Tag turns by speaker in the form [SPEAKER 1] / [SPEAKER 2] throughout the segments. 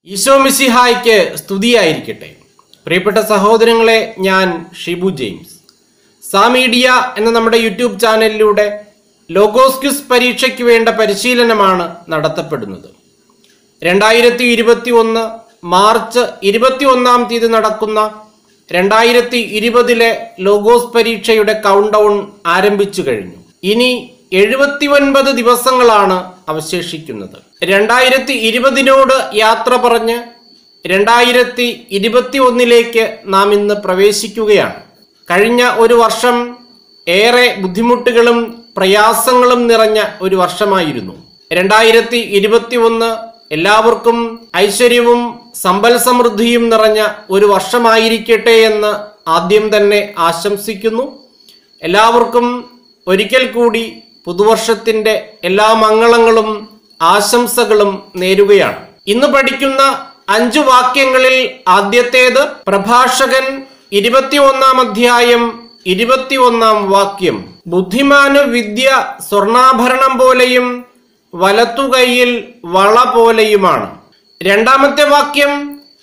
[SPEAKER 1] ഈശോ മിസിഹായ്ക്ക് സ്തുതിയായിരിക്കട്ടെ പ്രിയപ്പെട്ട സഹോദരങ്ങളെ ഞാൻ ഷിബു ജെയിംസ് സാമീഡിയ എന്ന നമ്മുടെ യൂട്യൂബ് ചാനലിലൂടെ ലോഗോസ്ക്യൂസ് പരീക്ഷയ്ക്ക് വേണ്ട പരിശീലനമാണ് നടത്തപ്പെടുന്നത് രണ്ടായിരത്തി ഇരുപത്തി ഒന്ന് മാർച്ച് ഇരുപത്തി ഒന്നാം തീയതി നടക്കുന്ന രണ്ടായിരത്തി ഇരുപതിലെ ലോഗോസ് പരീക്ഷയുടെ കൗണ്ട് ഡൗൺ ആരംഭിച്ചു കഴിഞ്ഞു ഇനി എഴുപത്തി ഒൻപത് ദിവസങ്ങളാണ് അവശേഷിക്കുന്നത് രണ്ടായിരത്തി ഇരുപതിനോട് യാത്ര പറഞ്ഞ് രണ്ടായിരത്തി ഇരുപത്തി ഒന്നിലേക്ക് നാം ഇന്ന് പ്രവേശിക്കുകയാണ് കഴിഞ്ഞ ഒരു വർഷം ഏറെ ബുദ്ധിമുട്ടുകളും പ്രയാസങ്ങളും നിറഞ്ഞ ഒരു വർഷമായിരുന്നു രണ്ടായിരത്തി ഇരുപത്തി ഒന്ന് എല്ലാവർക്കും ഐശ്വര്യവും സമ്പൽ സമൃദ്ധിയും നിറഞ്ഞ ഒരു വർഷമായിരിക്കട്ടെ എന്ന് ആദ്യം തന്നെ ആശംസിക്കുന്നു എല്ലാവർക്കും ഒരിക്കൽ കൂടി പുതുവർഷത്തിന്റെ എല്ലാ മംഗളങ്ങളും ആശംസകളും നേരുകയാണ് ഇന്ന് പഠിക്കുന്ന അഞ്ചു വാക്യങ്ങളിൽ ആദ്യത്തേത് പ്രഭാഷകൻ ഇരുപത്തിയൊന്നാം അധ്യായം ഇരുപത്തിയൊന്നാം വാക്യം ബുദ്ധിമാന് വിദ്യ സ്വർണാഭരണം പോലെയും വലത്തുകൈയിൽ വള പോലെയുമാണ് രണ്ടാമത്തെ വാക്യം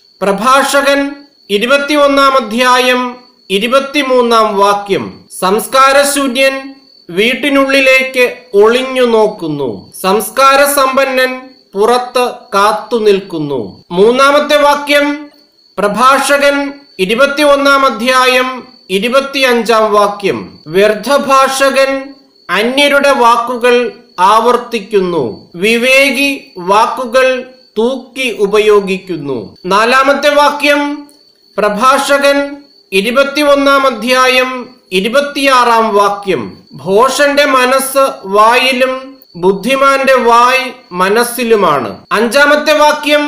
[SPEAKER 1] പ്രഭാഷകൻ ഇരുപത്തിയൊന്നാം അധ്യായം ഇരുപത്തിമൂന്നാം വാക്യം സംസ്കാരശൂന്യൻ വീട്ടിനുള്ളിലേക്ക് ഒളിഞ്ഞു നോക്കുന്നു സംസ്കാര സമ്പന്നൻ പുറത്ത് കാത്തു നിൽക്കുന്നു മൂന്നാമത്തെ വാക്യം പ്രഭാഷകൻ ഇരുപത്തിയൊന്നാം അധ്യായം ഇരുപത്തിയഞ്ചാം വാക്യം വ്യർത്ഥഭാഷകൻ അന്യരുടെ വാക്കുകൾ ആവർത്തിക്കുന്നു വിവേകി വാക്കുകൾ തൂക്കി ഉപയോഗിക്കുന്നു നാലാമത്തെ വാക്യം പ്രഭാഷകൻ ഇരുപത്തിയൊന്നാം അധ്യായം ഇരുപത്തിയാറാം വാക്യം ഭോഷന്റെ മനസ്സ് വായിലും ബുദ്ധിമാന്റെ വായ് മനസ്സിലുമാണ് അഞ്ചാമത്തെ വാക്യം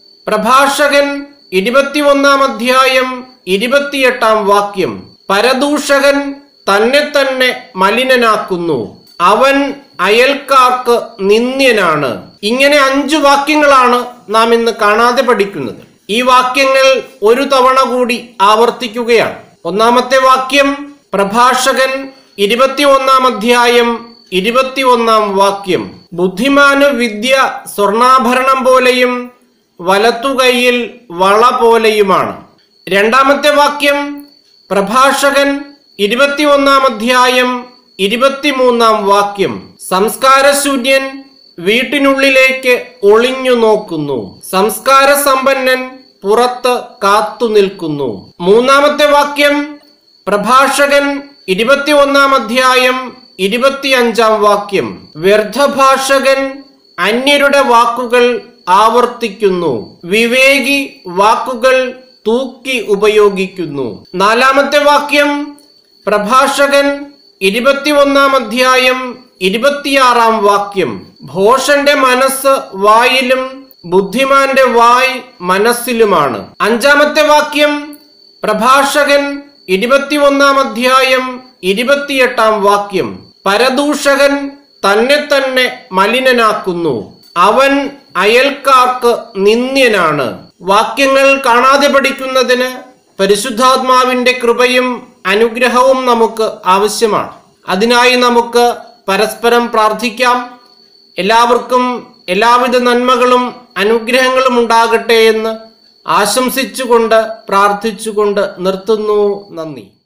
[SPEAKER 1] പ്രഭാഷകൻ ഇരുപത്തിയൊന്നാം അധ്യായം ഇരുപത്തിയെട്ടാം വാക്യം പരദൂഷകൻ തന്നെ തന്നെ മലിനനാക്കുന്നു അവൻ അയൽക്കാർക്ക് നിന്ദ്യനാണ് ഇങ്ങനെ അഞ്ചു വാക്യങ്ങളാണ് നാം ഇന്ന് കാണാതെ പഠിക്കുന്നത് ഈ വാക്യങ്ങൾ ഒരു തവണ കൂടി ആവർത്തിക്കുകയാണ് ഒന്നാമത്തെ വാക്യം പ്രഭാഷകൻ ഇരുപത്തിയൊന്നാം അധ്യായം ഇരുപത്തിയൊന്നാം വാക്യം ബുദ്ധിമാന് വിദ്യ സ്വർണാഭരണം പോലെയും വലത്തുകൈയിൽ വള പോലെയുമാണ് രണ്ടാമത്തെ വാക്യം പ്രഭാഷകൻ ഇരുപത്തിയൊന്നാം അധ്യായം ഇരുപത്തിമൂന്നാം വാക്യം സംസ്കാരശൂന്യൻ വീട്ടിനുള്ളിലേക്ക് ഒളിഞ്ഞു നോക്കുന്നു സംസ്കാര സമ്പന്നൻ പുറത്ത് കാത്തു നിൽക്കുന്നു മൂന്നാമത്തെ വാക്യം പ്രഭാഷകൻ ഇരുപത്തിയൊന്നാം അധ്യായം ഇരുപത്തിയഞ്ചാം വാക്യം വ്യർത്ഥഭാഷകൻ അന്യരുടെ വാക്കുകൾ ആവർത്തിക്കുന്നു വിവേകി വാക്കുകൾ തൂക്കി ഉപയോഗിക്കുന്നു നാലാമത്തെ വാക്യം പ്രഭാഷകൻ ഇരുപത്തിയൊന്നാം അധ്യായം ഇരുപത്തിയാറാം വാക്യം ഭോഷന്റെ മനസ്സ് വായിലും ബുദ്ധിമാന്റെ വായ് മനസ്സിലുമാണ് അഞ്ചാമത്തെ വാക്യം പ്രഭാഷകൻ ഇരുപത്തിയൊന്നാം അധ്യായം ഇരുപത്തിയെട്ടാം വാക്യം പരദൂഷകൻ തന്നെ തന്നെ മലിനനാക്കുന്നു അവൻ അയൽക്കാർക്ക് നിന്ദ്യനാണ് വാക്യങ്ങൾ കാണാതെ പഠിക്കുന്നതിന് പരിശുദ്ധാത്മാവിന്റെ കൃപയും അനുഗ്രഹവും നമുക്ക് ആവശ്യമാണ് അതിനായി നമുക്ക് പരസ്പരം പ്രാർത്ഥിക്കാം എല്ലാവർക്കും എല്ലാവിധ നന്മകളും അനുഗ്രഹങ്ങളും ഉണ്ടാകട്ടെ എന്ന് ആശംസിച്ചുകൊണ്ട് പ്രാർത്ഥിച്ചുകൊണ്ട് നിർത്തുന്നു നന്ദി